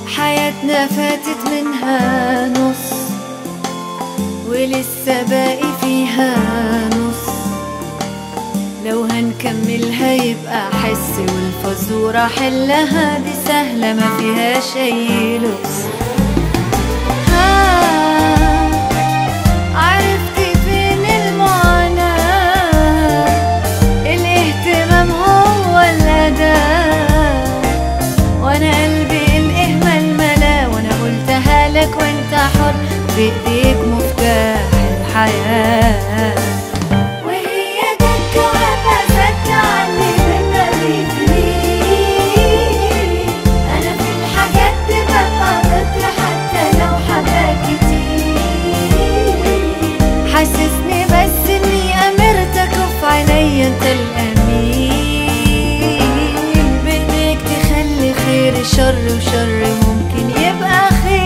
حياتنا فاتت منها نص ولسه باقي فيها نص لو هنكملها يبقى حس والفزورة حلها دي سهلة ما فيهاش أي لبس ها عرفت فين المعاناة الاهتمام هو الأداة وانا قلبي الإهمال ملا وانا قلتها لك وانت حر بإيديك مفتاح الحياة وهي جت جوابها سد علي بينا بيفريق انا في الحاجات دي ببقى ضد حتى لو حباك كتير حسسني بس اني امرتك وفي عينيا انت الامين بايديك تخلي خير شر وشر ممكن يبقى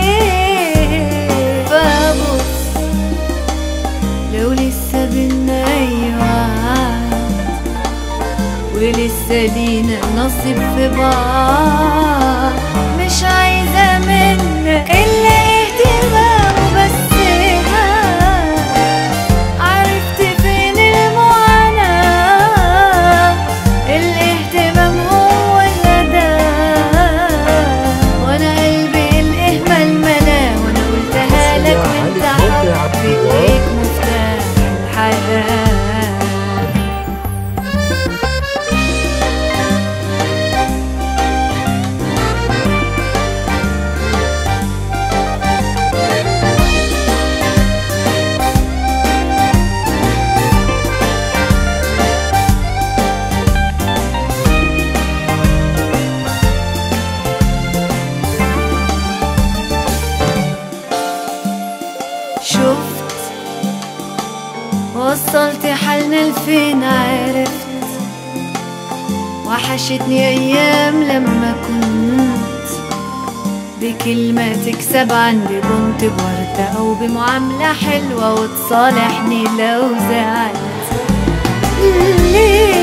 خير فبص لو لسه بينا اي وعد ولسه لينا نصيب في بعض مش عايزة منك إلا اهتمام وبس ها عرفت فين المعاناة الاهتمام هو الأداة وأنا قلبي الإهمال ملا وأنا قلتها لك وأنت حر بإيديك مفتاح الحياة شفت وصلت حالنا لفين عرفت وحشتني ايام لما كنت بكلمة تكسب عندي بنت بوردة او بمعاملة حلوة وتصالحني لو زعلت ليه